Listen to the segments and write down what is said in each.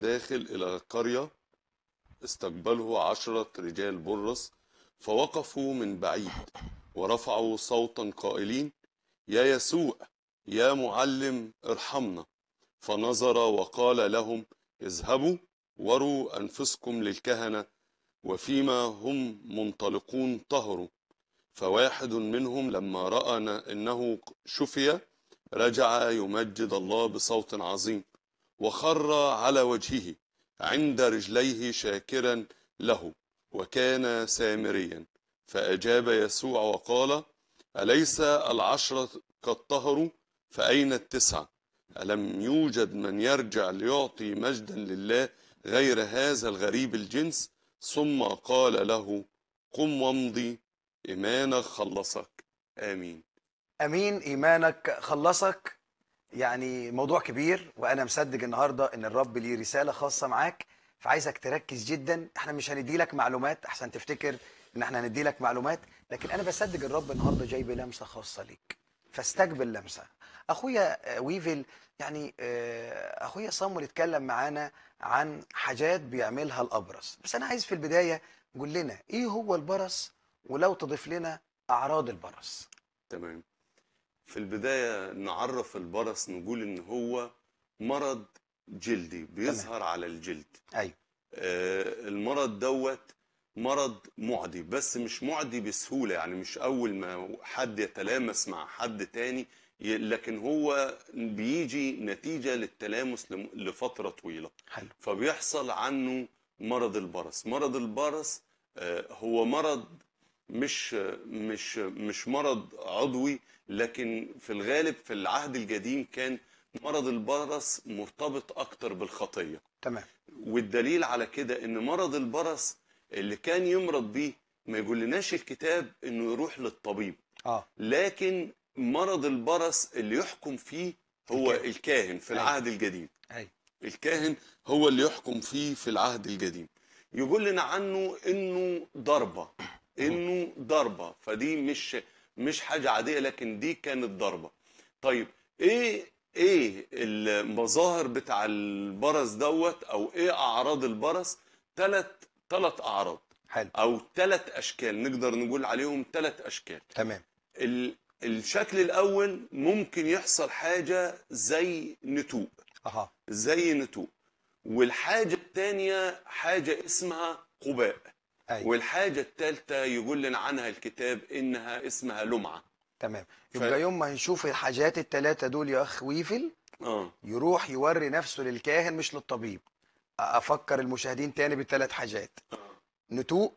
داخل إلى القرية استقبله عشرة رجال برص فوقفوا من بعيد ورفعوا صوتا قائلين يا يسوع يا معلم ارحمنا فنظر وقال لهم اذهبوا وروا أنفسكم للكهنة وفيما هم منطلقون طهروا فواحد منهم لما رأى أنه شفي رجع يمجد الله بصوت عظيم وخر على وجهه عند رجليه شاكرا له وكان سامريا فأجاب يسوع وقال أليس العشرة قد طهروا فأين التسعة ألم يوجد من يرجع ليعطي مجدا لله غير هذا الغريب الجنس ثم قال له قم وامضي إيمانك خلصك آمين امين ايمانك خلصك يعني موضوع كبير وانا مصدق النهارده ان الرب ليه رساله خاصه معاك فعايزك تركز جدا احنا مش هندي لك معلومات احسن تفتكر ان احنا هندي لك معلومات لكن انا بصدق الرب النهارده جايب لمسه خاصه ليك فاستقبل لمسه اخويا آه، ويفل يعني آه، اخويا صامول اتكلم معانا عن حاجات بيعملها الابرص بس انا عايز في البدايه قول لنا ايه هو البرص ولو تضيف لنا اعراض البرص تمام في البداية نعرف البرص نقول إن هو مرض جلدي بيظهر على الجلد ايوه آه، المرض دوت مرض معدي بس مش معدي بسهولة يعني مش أول ما حد يتلامس مع حد تاني ي- لكن هو بيجي نتيجة للتلامس لم- لفترة طويلة حلو فبيحصل عنه مرض البرص مرض البرص آه، هو مرض مش مش مش مرض عضوي لكن في الغالب في العهد القديم كان مرض البرص مرتبط اكتر بالخطيه تمام والدليل على كده ان مرض البرص اللي كان يمرض بيه ما يقولناش الكتاب انه يروح للطبيب اه لكن مرض البرص اللي يحكم فيه هو الكاهن. الكاهن في أيوة. العهد القديم ايوه الكاهن هو اللي يحكم فيه في العهد القديم يقول لنا عنه انه ضربه انه ضربه فدي مش مش حاجه عاديه لكن دي كانت ضربه طيب ايه ايه المظاهر بتاع البرص دوت او ايه اعراض البرص ثلاث ثلاث اعراض حلو او ثلاث اشكال نقدر نقول عليهم ثلاث اشكال تمام ال- الشكل الاول ممكن يحصل حاجه زي نتوء اها زي نتوء والحاجة الثانية حاجة اسمها قباء ايوه والحاجة الثالثة يقول لنا عنها الكتاب إنها اسمها لمعة تمام ف- يبقى يوم ما نشوف الحاجات الثلاثه دول يا اخ ويفل آه يروح يوري نفسه للكاهن مش للطبيب افكر المشاهدين تاني بالثلاث حاجات نتوء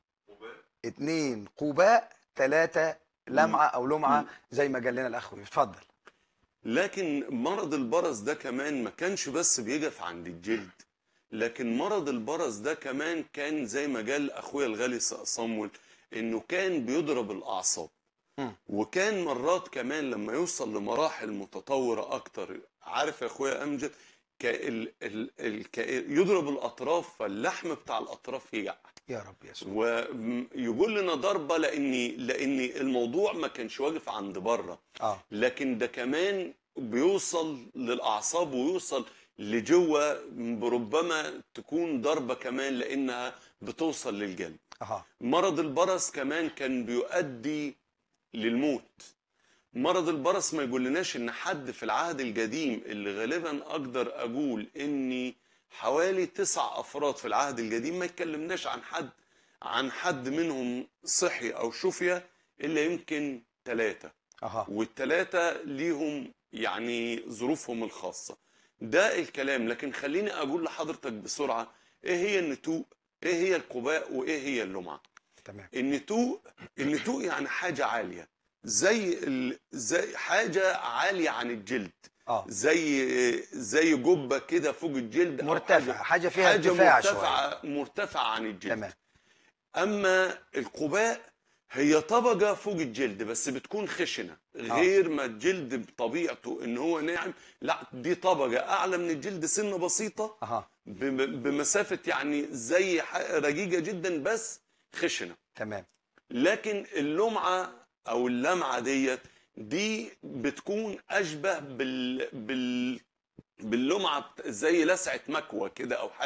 اتنين قباء ثلاثة لمعة أو لمعة زي ما قال لنا الأخ ويفل. اتفضل لكن مرض البرص ده كمان ما كانش بس بيقف عند الجلد لكن مرض البرص ده كمان كان زي ما قال أخويا الغالي ص- صمول إنه كان بيضرب الأعصاب مم. وكان مرات كمان لما يوصل لمراحل متطورة أكتر عارف يا أخويا أمجد ك ال ال ال ك يضرب الأطراف فاللحم بتاع الأطراف يقع يا رب يسوع ويقول لنا ضربة لأني لأن الموضوع ما كانش واقف عند بره اه لكن ده كمان بيوصل للأعصاب ويوصل لجوه بربما تكون ضربة كمان لأنها بتوصل للقلب اها مرض البرص كمان كان بيؤدي للموت مرض البرص ما يقولناش ان حد في العهد القديم اللي غالبا اقدر اقول اني حوالي تسع افراد في العهد القديم ما يتكلمناش عن حد عن حد منهم صحي او شفية الا يمكن ثلاثة اها والثلاثة ليهم يعني ظروفهم الخاصة ده الكلام لكن خليني أقول لحضرتك بسرعة إيه هي النتوء إيه هي القباء وإيه هي اللمعة تمام النتوء النتوء يعني حاجة عالية زي ال... زي حاجة عالية عن الجلد اه زي زي جبة كده فوق الجلد أو مرتفع حاجة, حاجة فيها حاجة ارتفاع شوية مرتفعة مرتفعة عن الجلد تمام اما القباء هي طبقة فوق الجلد بس بتكون خشنة غير ما الجلد بطبيعته ان هو ناعم لا دي طبقة اعلى من الجلد سنة بسيطة اها ب- بمسافة يعني زي ح- رقيقة جدا بس خشنة تمام لكن اللمعة او اللمعة ديت دي بتكون اشبه بال بال باللمعه بت- زي لسعه مكوى كده او حاجه